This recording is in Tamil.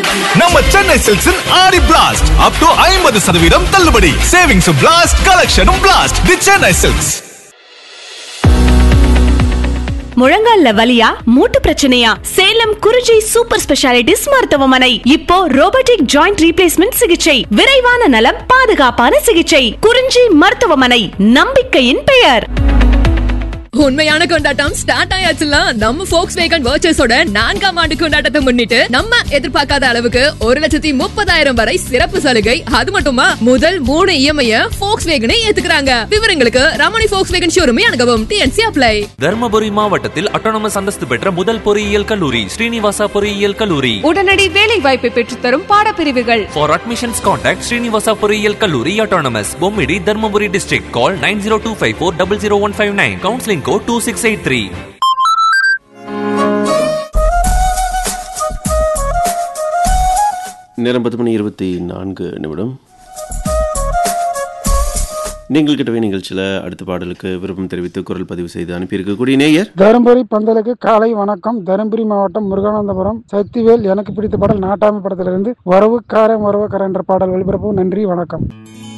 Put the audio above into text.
நம்ம சென்னை சில்க்ஸின் ஆடி பிளாஸ்ட் அப் டு ஐம்பது சதவீதம் தள்ளுபடி சேவிங்ஸ் பிளாஸ்ட் கலெக்ஷனும் பிளாஸ்ட் தி சென்னை சில்க்ஸ் முழங்கால்ல வலியா மூட்டு பிரச்சனையா சேலம் குறிஞ்சி சூப்பர் ஸ்பெஷாலிட்டிஸ் மருத்துவமனை இப்போ ரோபோட்டிக் ஜாயிண்ட் ரீப்ளேஸ்மெண்ட் சிகிச்சை விரைவான நலம் பாதுகாப்பான சிகிச்சை குறிஞ்சி மருத்துவமனை நம்பிக்கையின் பெயர் உண்மையான கொண்டாட்டம் ஸ்டார்ட் ஆயாச்சுல நம்ம ஃபோக்ஸ் வேகன் வர்ச்சஸோட நான்காம் ஆண்டு கொண்டாட்டத்தை முன்னிட்டு நம்ம எதிர்பார்க்காத அளவுக்கு ஒரு லட்சத்தி முப்பதாயிரம் வரை சிறப்பு சலுகை அது மட்டுமா முதல் மூணு இஎம்ஐய ஃபோக்ஸ் வேகனை ஏத்துக்கிறாங்க விவரங்களுக்கு ரமணி ஃபோக்ஸ் வேகன் ஷோரூமே அணுகவும் டிஎன்சி அப்ளை தர்மபுரி மாவட்டத்தில் அட்டானமஸ் அந்தஸ்து பெற்ற முதல் பொறியியல் கல்லூரி ஸ்ரீனிவாசா பொறியியல் கல்லூரி உடனடி வேலை வாய்ப்பை பெற்றுத்தரும் பாடப்பிரிவுகள் ஃபார் அட்மிஷன்ஸ் கான்டாக்ட் ஸ்ரீனிவாசா பொறியியல் கல்லூரி autonomous Bommidi Dharmapuri district call nine zero two five four double zero one five nine counselling code two six eight three நேரம் பத்து மணி இருபத்தி நான்கு நிமிடம் நீங்கள் கிட்டவே நிகழ்ச்சியில் அடுத்த பாடலுக்கு விருப்பம் தெரிவித்து குரல் பதிவு செய்து அனுப்பியிருக்கக்கூடிய நேயர் தருமபுரி பந்தலுக்கு காலை வணக்கம் தருமபுரி மாவட்டம் முருகானந்தபுரம் சக்திவேல் எனக்கு பிடித்த பாடல் நாட்டாமை படத்திலிருந்து வரவுக்காரன் வரவுக்காரன் என்ற பாடல் ஒளிபரப்பு நன்றி வணக்கம்